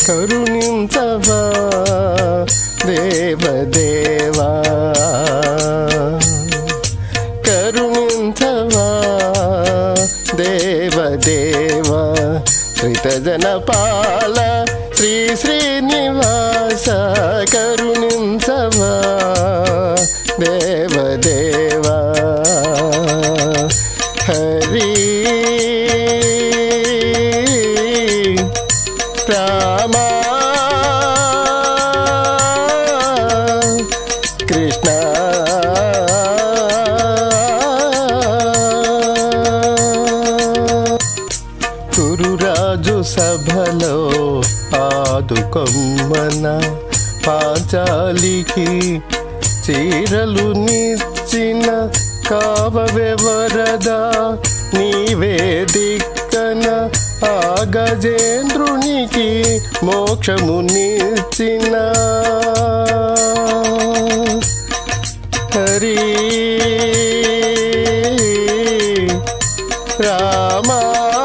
కరుణించవా దేవదేవా కరుణించవా దేవదేవా శ్రీతజన పాల శ్రీ శ్రీనివాస కరుణించవా దేవదేవా హరి రామా కృష్ణ కురురాజు సభలో ఆదుకొమ్మన పాంచాలికి చీరలు నిచ్చిన కావవెవరదా నీవే దిక్కన ఆ గజేంద్రునికి మోక్షము నిచ్చిన హరి రామా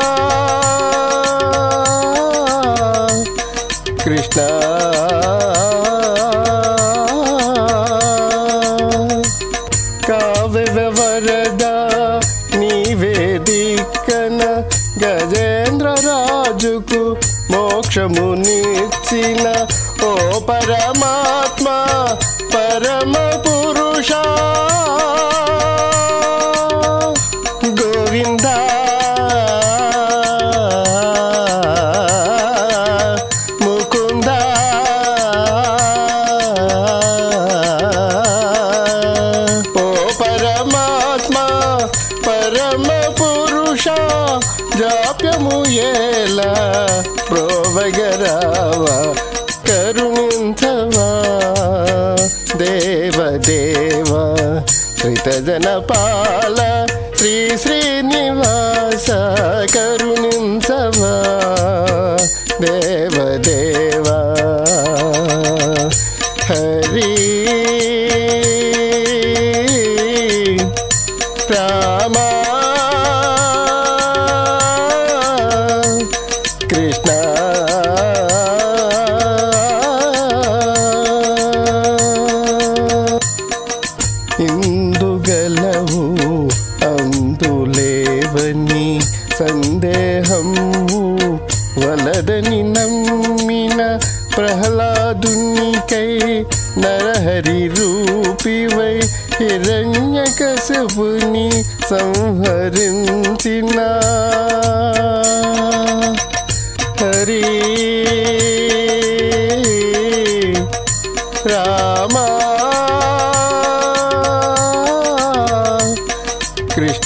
కృష్ణ కావ్యవరద నీవే దిక్కన గజేంద్ర రాజుకు మోక్షము నిచ్చిన ఓ పరమాత్మ పరమ పురుష గోవింద ముకుంద ఓ పరమాత్మ పరమ పురుష జాప్యము ఏలా ప్రోవగరావా కరుణించవా దేవదేవా శ్రీతజన పాల శ్రీ శ్రీనివాస కరుణించవా దేవదేవా హరి రామా కృష్ణ ఇందుగలవు అందులేవని సందేహము వలదని నమ్మిన ప్రహ్లాదునికై నరహరి రూపివై హిరణ్యకశపుని సంహరించిన హరి రామా కృష్ణ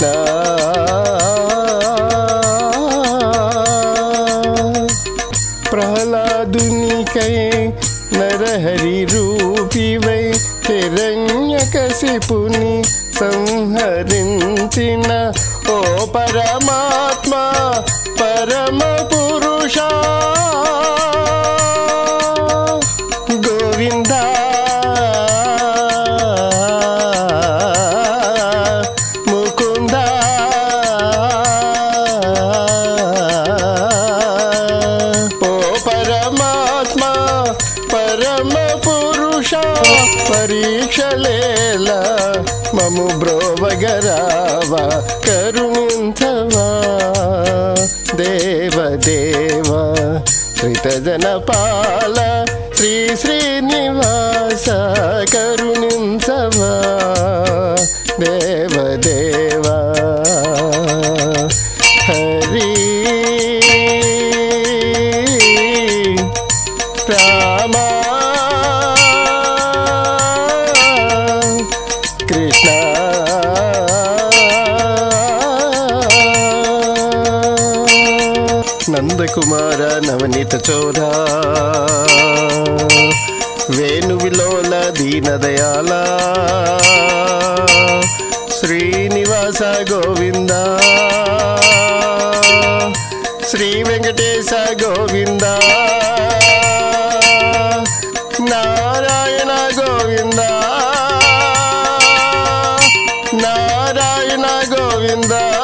ప్రహ్లాదునికై నరహరి రూపివై హిరణ్యకశిపుని సంహరించిన ఓ పరమాత్మ పరమ పురుష గోవింద ముకుంద ఓ పరమాత్మ పరమ పురుష పరీక్షలేల మము బ్రోవగరావా కరుణించవా దేవదేవా శ్రీతజన పాల శ్రీ శ్రీనివాస కరుణించవా దేవదేవా హరి రామా కృష్ణ నందకుమార నవనీత చోరా వేణు విలోల దీనదయాల శ్రీనివాస గోవింద శ్రీ వెంకటేశ గోవింద నారాయణ గోవింద నారాయణ గోవింద